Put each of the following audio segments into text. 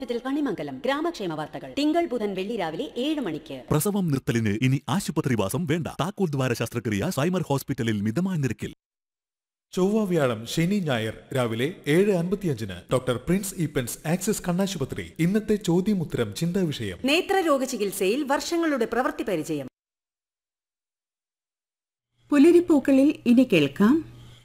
hospital Kanimangalam ഗ്രാമക്ഷേമ വാർത്തകൾ തിങ്കൾ ബുധൻ വെള്ളി രാവിലെ ഏഴ് മണിക്ക് പ്രസവം നിർത്തലിന് ഇനി ആശുപത്രിവാസം വേണ്ട താക്കോൽ ദ്വാര ശസ്ത്രക്രിയ സൈമർ ഹോസ്പിറ്റലിൽ മിതമായ നിരക്കിൽ ചൊവ്വ വ്യാഴം ശനി ഞായർ രാവിലെ ഏഴ് അൻപത്തിയഞ്ചിന് ഡോക്ടർ പ്രിൻസ് ഈപ്പൻസ് ആക്സിസ് കണ്ണാശുപത്രി ഇന്നത്തെ ചോദ്യമുത്തരം ചിന്താ വിഷയം നേത്രരോഗ ചികിത്സയിൽ വർഷങ്ങളുടെ പ്രവൃത്തി പരിചയം പുലരിപ്പൂക്കളിൽ ഇനി കേൾക്കാം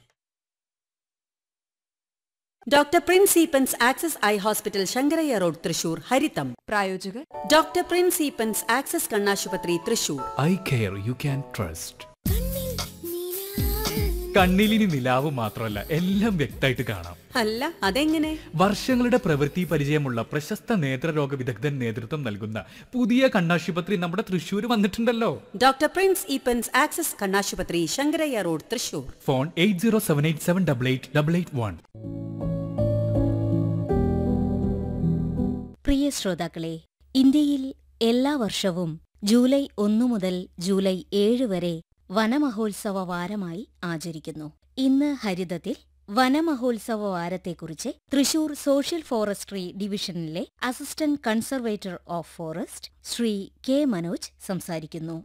doctor Prince Eappen's access eye hospital Sankarayya road Thrissur ഹരിതം പ്രായോജകർ ഡോക്ടർ പ്രിൻസ് ഈപ്പൻസ് ആക്സസ് കണ്ണാശുപത്രി Thrissur eye care you can trust കണ്ണിലിനി നിലാവ് മാത്രമല്ല എല്ലാം വ്യക്തമായിട്ട് കാണാം അല്ല അതെങ്ങനെ വർഷങ്ങളുടെ പ്രവൃത്തി പരിചയമുള്ള പ്രശസ്ത നേത്രരോഗ വിദഗ്ധൻ നേതൃത്വം നൽകുന്ന പുതിയ കണ്ണാശുപത്രി നമ്മുടെ തൃശ്ശൂർ വന്നിട്ടുണ്ടല്ലോ ഡോക്ടർ പ്രിൻസ് ഈപ്പൻസ് ആക്സസ് കണ്ണാശുപത്രി Sankarayya road Thrissur phone eight zero seven eight seven double eight double eight one പ്രിയ ശ്രോതാക്കളെ ഇന്ത്യയിൽ എല്ലാ വർഷവും ജൂലൈ ഒന്നു മുതൽ ജൂലൈ ഏഴ് വരെ വനമഹോത്സവ വാരമായി ആചരിക്കുന്നു ഇന്ന് ഹരിതത്തിൽ വനമഹോത്സവ വാരത്തെക്കുറിച്ച് തൃശൂർ സോഷ്യൽ ഫോറസ്ട്രി ഡിവിഷനിലെ assistant conservator of forest Shri K Manoj സംസാരിക്കുന്നു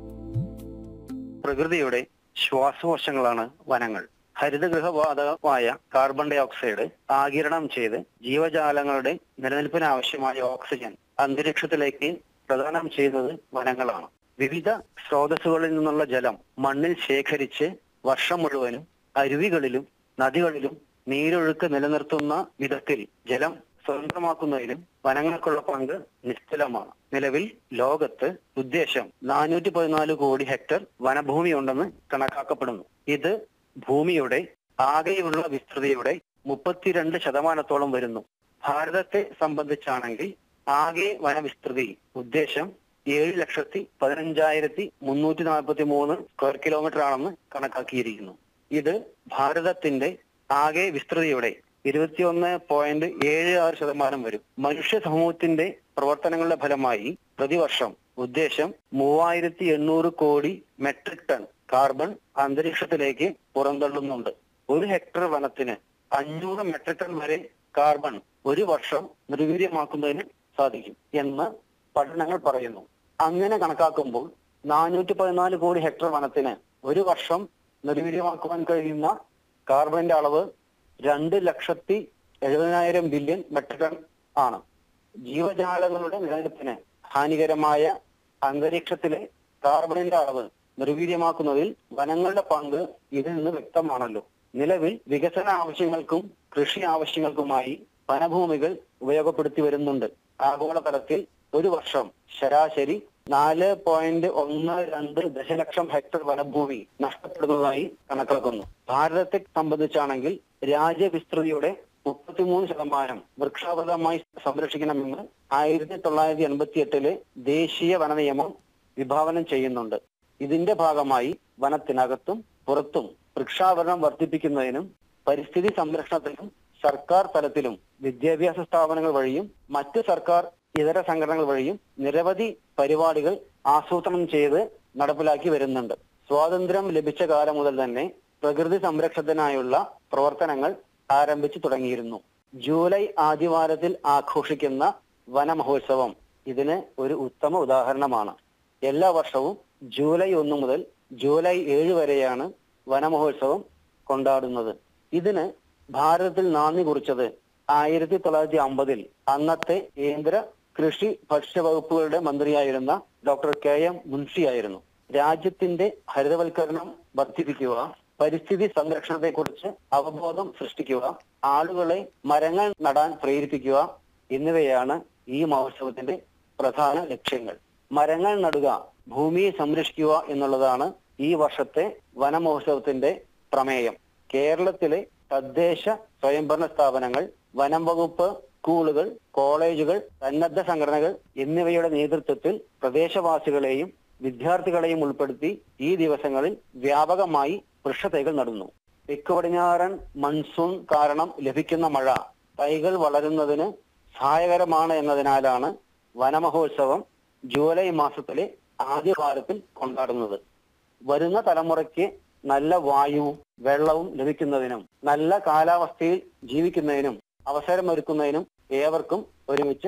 പ്രകൃതിയുടെ ശ്വാസകോശങ്ങളാണ് വനങ്ങൾ ഹരിതഗൃഹവാതകമായ കാർബൺ ഡൈ ഓക്സൈഡ് ആകിരണം ചെയ്ത് ജീവജാലങ്ങളുടെ നിലനിൽപ്പിന് ആവശ്യമായ ഓക്സിജൻ അന്തരീക്ഷത്തിലേക്ക് പ്രദാനം ചെയ്യുന്നത് വനങ്ങളാണ് വിവിധ സ്രോതസ്സുകളിൽ നിന്നുള്ള ജലം മണ്ണിൽ ശേഖരിച്ച് വർഷം മുഴുവനും അരുവികളിലും നദികളിലും നീരൊഴുക്ക് നിലനിർത്തുന്ന വിധത്തിൽ ജലം സ്വതന്ത്രമാക്കുന്നതിലും വനങ്ങൾക്കുള്ള പങ്ക് നിശ്ചലമാണ് നിലവിൽ ലോകത്ത് ഉദ്ദേശം നാനൂറ്റി പതിനാല് കോടി ഹെക്ടർ വനഭൂമി ഉണ്ടെന്ന് കണക്കാക്കപ്പെടുന്നു ഇത് ഭൂമിയുടെ ആകെയുള്ള വിസ്തൃതിയുടെ മുപ്പത്തിരണ്ട് ശതമാനത്തോളം വരുന്നു ഭാരതത്തെ സംബന്ധിച്ചാണെങ്കിൽ ആകെ വനവിസ്തൃതി ഉദ്ദേശം ഏഴ് ലക്ഷത്തി പതിനഞ്ചായിരത്തി മുന്നൂറ്റി നാൽപ്പത്തി മൂന്ന് സ്ക്വയർ കിലോമീറ്റർ ആണെന്ന് കണക്കാക്കിയിരിക്കുന്നു ഇത് ഭാരതത്തിന്റെ ആകെ വിസ്തൃതിയുടെ ഇരുപത്തിയൊന്ന് പോയിന്റ് ഏഴ് ആറ് ശതമാനം വരും മനുഷ്യ സമൂഹത്തിന്റെ പ്രവർത്തനങ്ങളുടെ ഫലമായി പ്രതിവർഷം ഉദ്ദേശം മൂവായിരത്തി എണ്ണൂറ് കോടി മെട്രിക് ടൺ കാർബൺ അന്തരീക്ഷത്തിലേക്ക് പുറന്തള്ളുന്നുണ്ട് ഒരു ഹെക്ടർ വനത്തിന് അഞ്ഞൂറ് മെട്രിക് ടൺ വരെ കാർബൺ ഒരു വർഷം നിർവീര്യമാക്കുന്നതിന് സാധിക്കും എന്ന് പഠനങ്ങൾ പറയുന്നു അങ്ങനെ കണക്കാക്കുമ്പോൾ നാനൂറ്റി പതിനാല് കോടി ഹെക്ടർ വനത്തിന് ഒരു വർഷം നിർവീര്യമാക്കുവാൻ കഴിയുന്ന കാർബണിന്റെ അളവ് രണ്ട് ലക്ഷത്തി എഴുപതിനായിരം ബില്യൺ മെട്രിക് ടൺ ആണ് ജീവജാലങ്ങളുടെ നിലനിൽപ്പിന് ഹാനികരമായ അന്തരീക്ഷത്തിലെ കാർബണിന്റെ അളവ് നിർവീര്യമാക്കുന്നതിൽ വനങ്ങളുടെ പങ്ക് ഇതിൽ നിന്ന് വ്യക്തമാണല്ലോ നിലവിൽ വികസന ആവശ്യങ്ങൾക്കും കൃഷി ആവശ്യങ്ങൾക്കുമായി വനഭൂമികൾ ഉപയോഗപ്പെടുത്തി വരുന്നുണ്ട് ആഗോളതലത്തിൽ ഒരു വർഷം ശരാശരി നാല് പോയിന്റ് ഒന്ന് രണ്ട് ദശലക്ഷം ഹെക്ടർ വനഭൂമി നഷ്ടപ്പെടുന്നതായി കണക്കാക്കുന്നു ഭാരതത്തെ സംബന്ധിച്ചാണെങ്കിൽ രാജ്യവിസ്തൃതിയുടെ മുപ്പത്തിമൂന്ന് ശതമാനം വൃക്ഷാവൃതമായി സംരക്ഷിക്കണമെന്ന് ആയിരത്തി തൊള്ളായിരത്തി എൺപത്തി എട്ടിലെ ദേശീയ വന നിയമം വിഭാവനം ചെയ്യുന്നുണ്ട് ഇതിന്റെ ഭാഗമായി വനത്തിനകത്തും പുറത്തും വൃക്ഷാവരണം വർദ്ധിപ്പിക്കുന്നതിനും പരിസ്ഥിതി സംരക്ഷണത്തിനും സർക്കാർ തലത്തിലും വിദ്യാഭ്യാസ സ്ഥാപനങ്ങൾ വഴിയും മറ്റ് സർക്കാർ ഇതര സംഘടനകൾ വഴിയും നിരവധി പരിപാടികൾ ആസൂത്രണം ചെയ്ത് നടപ്പിലാക്കി വരുന്നുണ്ട് സ്വാതന്ത്ര്യം ലഭിച്ച കാലം മുതൽ തന്നെ പ്രകൃതി സംരക്ഷണത്തിനായുള്ള പ്രവർത്തനങ്ങൾ ആരംഭിച്ചു തുടങ്ങിയിരുന്നു ജൂലൈ ആദ്യവാരത്തിൽ ആഘോഷിക്കുന്ന വനമഹോത്സവം ഇതിന് ഒരു ഉത്തമ ഉദാഹരണമാണ് എല്ലാ വർഷവും ജൂലൈ ഒന്ന് മുതൽ ജൂലൈ ഏഴ് വരെയാണ് വനമഹോത്സവം കൊണ്ടാടുന്നത് ഇതിന് ഭാരതത്തിൽ നാന്ദി കുറിച്ചത് ആയിരത്തി തൊള്ളായിരത്തി അമ്പതിൽ അന്നത്തെ കേന്ദ്ര കൃഷി ഭക്ഷ്യവകുപ്പുകളുടെ മന്ത്രിയായിരുന്ന ഡോക്ടർ കെ എം മുൻഷിയായിരുന്നു രാജ്യത്തിന്റെ ഹരിതവൽക്കരണം വർദ്ധിപ്പിക്കുക പരിസ്ഥിതി സംരക്ഷണത്തെക്കുറിച്ച് അവബോധം സൃഷ്ടിക്കുക ആളുകളെ മരങ്ങൾ നടാൻ പ്രേരിപ്പിക്കുക എന്നിവയാണ് ഈ മഹോത്സവത്തിന്റെ പ്രധാന ലക്ഷ്യങ്ങൾ മരങ്ങൾ നടുക ഭൂമിയെ സംരക്ഷിക്കുക എന്നുള്ളതാണ് ഈ വർഷത്തെ വനമഹോത്സവത്തിന്റെ പ്രമേയം കേരളത്തിലെ തദ്ദേശ സ്വയംഭരണ സ്ഥാപനങ്ങൾ വനം വകുപ്പ് സ്കൂളുകൾ കോളേജുകൾ സന്നദ്ധ സംഘടനകൾ എന്നിവയുടെ നേതൃത്വത്തിൽ പ്രദേശവാസികളെയും വിദ്യാർത്ഥികളെയും ഉൾപ്പെടുത്തി ഈ ദിവസങ്ങളിൽ വ്യാപകമായി വൃക്ഷത്തൈകൾ നടുന്നു തെക്ക് പടിഞ്ഞാറൻ മൺസൂൺ കാരണം ലഭിക്കുന്ന മഴ തൈകൾ വളരുന്നതിന് സഹായകരമാണ് എന്നതിനാലാണ് വനമഹോത്സവം ജൂലൈ മാസത്തിലെ ആദ്യ വാരത്തിൽ കൊണ്ടാടുന്നത് വരുന്ന തലമുറയ്ക്ക് നല്ല വായുവും വെള്ളവും ലഭിക്കുന്നതിനും നല്ല കാലാവസ്ഥയിൽ ജീവിക്കുന്നതിനും അവസരമൊരുക്കുന്നതിനും ഏവർക്കും ഒരുമിച്ച്